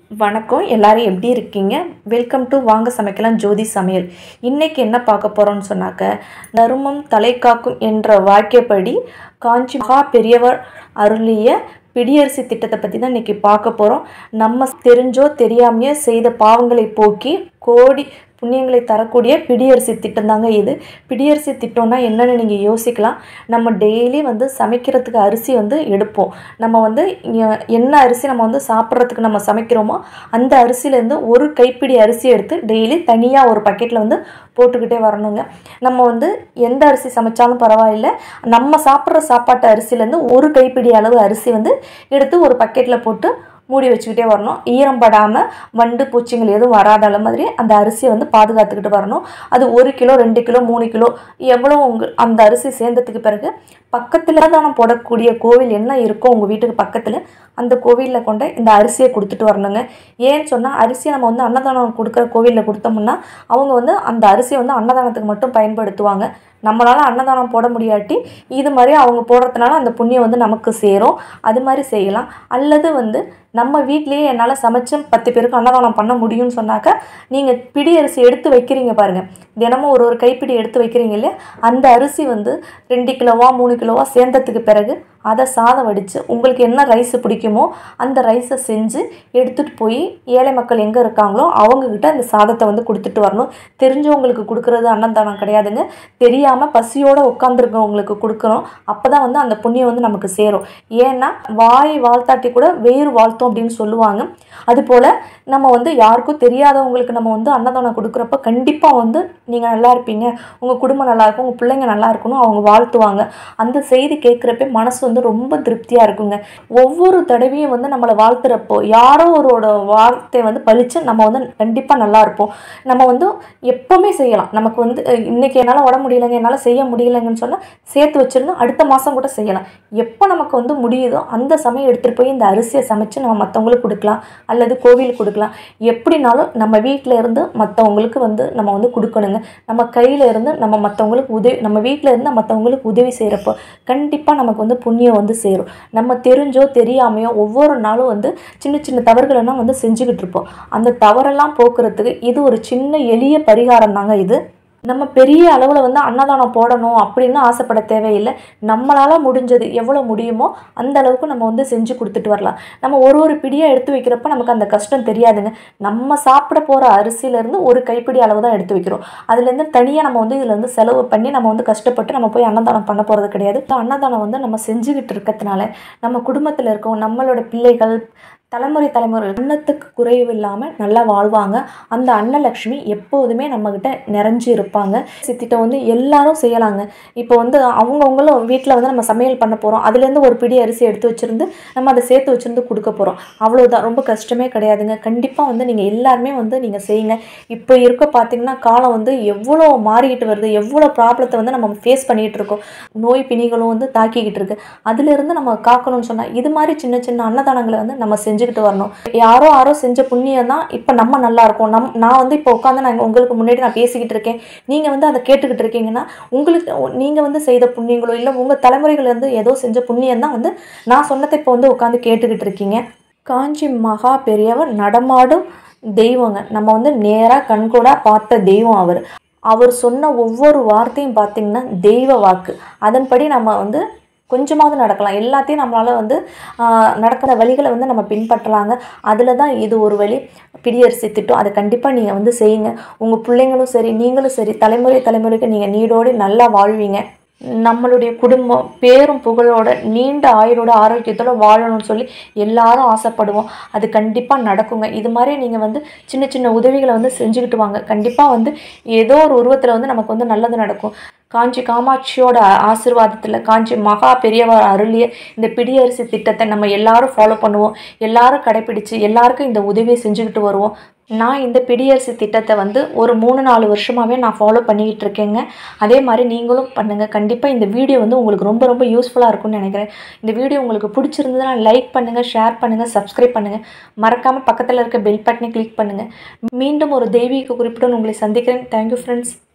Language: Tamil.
வணக்கம் எல்லாரும் எப்படி இருக்கீங்க வெல்கம் டு வாங்க சமைக்கலாம் ஜோதி சமையல் இன்னைக்கு என்ன பார்க்க போறோம்னு சொன்னாக்க தருமம் தலை காக்கும் என்ற வாக்கியப்படி காஞ்சி மகா பெரியவர் அருளிய பிடியரிசி திட்டத்தை பற்றி தான் இன்னைக்கு பார்க்க போகிறோம் நம்ம தெரிஞ்சோ தெரியாமையோ செய்த பாவங்களை போக்கி கோடி புண்ணியங்களை தரக்கூடிய பிடியரிசி திட்டம் தாங்க இது பிடியரிசி திட்டம்னா என்னன்னு நீங்கள் யோசிக்கலாம் நம்ம டெய்லி வந்து சமைக்கிறதுக்கு அரிசி வந்து எடுப்போம் நம்ம வந்து எ- என்ன அரிசி நம்ம வந்து சாப்பிட்றதுக்கு நம்ம சமைக்கிறோமோ அந்த அரிசியிலேருந்து ஒரு கைப்பிடி அரிசி எடுத்து டெய்லி தனியாக ஒரு பக்கெட்டில் வந்து போட்டுக்கிட்டே வரணுங்க நம்ம வந்து எந்த அரிசி சமைச்சாலும் பரவாயில்லை நம்ம சாப்பிட்ற சாப்பாட்டு அரிசியிலேருந்து ஒரு கைப்பிடி அளவு அரிசி வந்து எடுத்து ஒரு பக்கெட்டில் போட்டு மூடி வச்சுக்கிட்டே வரணும் ஈரம் படாமல் வண்டு பூச்சிங்கள் எதுவும் வராத அளவு மாதிரி அந்த அரிசியை வந்து பாதுகாத்துக்கிட்டு வரணும் அது ஒரு கிலோ ரெண்டு கிலோ மூணு கிலோ எவ்வளோ உங்க அந்த அரிசி சேர்ந்ததுக்கு பிறகு பக்கத்தில் தானம் போடக்கூடிய கோவில் என்ன இருக்கோ உங்கள் வீட்டுக்கு பக்கத்தில் அந்த கோவிலில் கொண்டு இந்த அரிசியை கொடுத்துட்டு வரணுங்க ஏன்னு சொன்னால் அரிசியை நம்ம வந்து அன்னதானம் கொடுக்குற கோவிலில் கொடுத்தோம்னா அவங்க வந்து அந்த அரிசியை வந்து அன்னதானத்துக்கு மட்டும் பயன்படுத்துவாங்க நம்மளால் அன்னதானம் போட முடியாட்டி இது மாதிரி அவங்க போடுறதுனால அந்த புண்ணியம் வந்து நமக்கு சேரும் அது மாதிரி செய்யலாம் அல்லது வந்து நம்ம வீட்லேயே என்னால் சமைச்சு பத்து பேருக்கு அன்னதானம் பண்ண முடியும்னு சொன்னாக்கா நீங்கள் பிடி அரிசி எடுத்து வைக்கிறீங்க பாருங்கள் தினமும் ஒரு ஒரு கைப்பிடி எடுத்து வைக்கிறீங்க இல்லையா அந்த அரிசி வந்து ரெண்டு கிலோவா மூணு கிலோவா சேர்ந்ததுக்கு பிறகு அதை சாதம் வடித்து உங்களுக்கு என்ன ரைஸ் பிடிக்குமோ அந்த ரைஸை செஞ்சு எடுத்துகிட்டு போய் ஏழை மக்கள் எங்கே இருக்காங்களோ அவங்கக்கிட்ட அந்த சாதத்தை வந்து கொடுத்துட்டு வரணும் தெரிஞ்சவங்களுக்கு கொடுக்குறது அன்னதானம் கிடையாதுங்க தெரியாமல் பசியோடு உட்காந்துருக்கவங்களுக்கு கொடுக்குறோம் அப்போ தான் வந்து அந்த புண்ணியம் வந்து நமக்கு சேரும் ஏன்னா வாய் வாழ்த்தாட்டி கூட வேறு வாழ்த்தோம் அப்படின்னு சொல்லுவாங்க அதுபோல் நம்ம வந்து யாருக்கும் தெரியாதவங்களுக்கு நம்ம வந்து அன்னதானம் கொடுக்குறப்ப கண்டிப்பாக வந்து நீங்கள் நல்லா இருப்பீங்க உங்கள் குடும்பம் நல்லா இருக்கும் உங்கள் பிள்ளைங்க நல்லா இருக்கணும் அவங்க வாழ்த்துவாங்க அந்த செய்தி கேட்குறப்ப மனசு வந்து ரொம்ப திருப்தியாக இருக்குங்க ஒவ்வொரு தடவையும் வந்து நம்மளை வாழ்த்துறப்போ யாரோ ஒருவோட வார்த்தை வந்து பழிச்சு நம்ம வந்து கண்டிப்பாக நல்லா இருப்போம் நம்ம வந்து எப்பவுமே செய்யலாம் நமக்கு வந்து அஹ், இன்னைக்கு என்னால் உடம்பு முடியலைங்க என்னால் செய்ய முடியலைங்கன்னு சொன்னால் சேர்த்து வச்சிருந்து அடுத்த மாதம் கூட செய்யலாம் எப்போ நமக்கு வந்து முடியுதோ அந்த சமயம் எடுத்துகிட்டு போய் இந்த அரிசியை சமைச்சு நம்ம மற்றவங்களுக்கு கொடுக்கலாம் அல்லது கோவிலுக்கு கொடுக்கலாம் எப்படினாலும் நம்ம வீட்டில் இருந்து மற்றவங்களுக்கு வந்து நம்ம வந்து கொடுக்கணுங்க நம்ம கையில் இருந்து நம்ம மற்றவங்களுக்கு உதவி நம்ம வீட்டில் இருந்து மற்றவங்களுக்கு உதவி செய்கிறப்போ கண்டிப்பாக நமக்கு வந்து புண்ணியம் வந்து சேரும் நம்ம தெரிஞ்சோ தெரியாமையோ ஒவ்வொரு நாளும் வந்து சின்ன சின்ன தவறுகளெல்லாம் வந்து செஞ்சுக்கிட்டு இருப்போம் அந்த தவறெல்லாம் போக்குறதுக்கு இது ஒரு சின்ன எளிய பரிகாரம் தாங்க இது நம்ம பெரிய அளவில் வந்து அன்னதானம் போடணும் அப்படின்னு ஆசைப்பட தேவையில்லை நம்மளால் முடிஞ்சது எவ்வளோ முடியுமோ அந்த அளவுக்கு நம்ம வந்து செஞ்சு கொடுத்துட்டு வரலாம் நம்ம ஒரு ஒரு பிடியாக எடுத்து வைக்கிறப்ப நமக்கு அந்த கஷ்டம் தெரியாதுங்க நம்ம சாப்பிட போகிற அரிசியிலேருந்து ஒரு கைப்பிடி அளவு தான் எடுத்து வைக்கிறோம் அதுலேருந்து தனியாக நம்ம வந்து இதில் வந்து செலவு பண்ணி நம்ம வந்து கஷ்டப்பட்டு நம்ம போய் அன்னதானம் பண்ண போகிறது கிடையாது இந்த அன்னதானம் வந்து நம்ம செஞ்சுக்கிட்டு இருக்கிறதுனால நம்ம குடும்பத்தில் இருக்கோம் நம்மளோட பிள்ளைகள் தலைமுறை தலைமுறை அன்னத்துக்கு குறைவு இல்லாமல் நல்லா வாழ்வாங்க அந்த அன்னலக்ஷ்மி எப்போதுமே நம்மக்கிட்ட நிறைஞ்சு இருப்பாங்க சித்திட்ட வந்து எல்லாரும் செய்யலாங்க இப்போ வந்து அவங்கவுங்களும் வீட்டில் வந்து நம்ம சமையல் பண்ண போகிறோம் அதுலேருந்து ஒரு பிடி அரிசி எடுத்து வச்சுருந்து நம்ம அதை சேர்த்து வச்சுருந்து கொடுக்க போகிறோம் அவ்வளோதான் ரொம்ப கஷ்டமே கிடையாதுங்க கண்டிப்பாக வந்து நீங்கள் எல்லாருமே வந்து நீங்கள் செய்யுங்க இப்போ இருக்க பார்த்தீங்கன்னா காலம் வந்து எவ்வளோ மாறிக்கிட்டு வருது எவ்வளோ ப்ராப்ளத்தை வந்து நம்ம ஃபேஸ் பண்ணிகிட்டு இருக்கோம் நோய் பிணிகளும் வந்து தாக்கிக்கிட்டு இருக்கு அதிலிருந்து நம்ம காக்கணும்னு சொன்னால் இது மாதிரி சின்ன சின்ன அன்னதானங்களை வந்து நம்ம செஞ்சுக்கிட்டு வரணும் யாரோ யாரோ செஞ்ச புண்ணியம் தான் இப்போ நம்ம நல்லா இருக்கோம் நம் நான் வந்து இப்போ உட்காந்து நான் உங்களுக்கு முன்னாடி நான் பேசிக்கிட்டு இருக்கேன் நீங்கள் வந்து அதை கேட்டுக்கிட்டு இருக்கீங்கன்னா உங்களுக்கு நீங்கள் வந்து செய்த புண்ணியங்களோ இல்லை உங்கள் தலைமுறைகள் வந்து ஏதோ செஞ்ச புண்ணியம் தான் வந்து நான் சொன்னதை இப்போ வந்து உட்காந்து கேட்டுக்கிட்டு இருக்கீங்க காஞ்சி மகா பெரியவர் நடமாடும் தெய்வங்க நம்ம வந்து நேராக கண்கூடாக பார்த்த தெய்வம் அவர் அவர் சொன்ன ஒவ்வொரு வார்த்தையும் பார்த்திங்கன்னா தெய்வ வாக்கு அதன்படி நம்ம வந்து கொஞ்சமாவது நடக்கலாம் எல்லாத்தையும் நம்மளால் வந்து ஆஹ், நடக்கிற வழிகளை வந்து நம்ம பின்பற்றலாங்க அதில் தான் இது ஒரு வழி பிடியரிசி திட்டம் அதை கண்டிப்பாக நீங்கள் வந்து செய்யுங்க உங்கள் பிள்ளைங்களும் சரி நீங்களும் சரி தலைமுறை தலைமுறைக்கு நீங்கள் நீடோடி நல்லா வாழ்வீங்க நம்மளுடைய குடும்பம் பேரும் புகழோட நீண்ட ஆயுளோட ஆரோக்கியத்தோட வாழணும்னு சொல்லி எல்லாரும் ஆசைப்படுவோம் அது கண்டிப்பாக நடக்குங்க இது மாதிரி நீங்கள் வந்து சின்ன சின்ன உதவிகளை வந்து செஞ்சுக்கிட்டு வாங்க கண்டிப்பாக வந்து ஏதோ ஒரு உருவத்தில் வந்து நமக்கு வந்து நல்லது நடக்கும் காஞ்சி காமாட்சியோட ஆசீர்வாதத்தில் காஞ்சி மகா பெரியவர் அருளிய இந்த பிடியரிசி திட்டத்தை நம்ம எல்லாரும் ஃபாலோ பண்ணுவோம் எல்லாரும் கடைப்பிடிச்சு எல்லாருக்கும் இந்த உதவியை செஞ்சுக்கிட்டு வருவோம் நான் இந்த பிடியரிசி திட்டத்தை வந்து ஒரு மூணு நாலு வருஷமாகவே நான் ஃபாலோ பண்ணிக்கிட்டு இருக்கேங்க அதே மாதிரி நீங்களும் பண்ணுங்கள் கண்டிப்பாக இந்த வீடியோ வந்து உங்களுக்கு ரொம்ப ரொம்ப யூஸ்ஃபுல்லாக இருக்கும்னு நினைக்கிறேன் இந்த வீடியோ உங்களுக்கு பிடிச்சிருந்ததுன்னா லைக் பண்ணுங்கள் ஷேர் பண்ணுங்கள் சப்ஸ்கிரைப் பண்ணுங்கள் மறக்காமல் பக்கத்தில் இருக்க பெல் பட்டனை கிளிக் பண்ணுங்கள் மீண்டும் ஒரு தெய்வீக குறிப்புடன் உங்களை சந்திக்கிறேன் தேங்க்யூ ஃப்ரெண்ட்ஸ்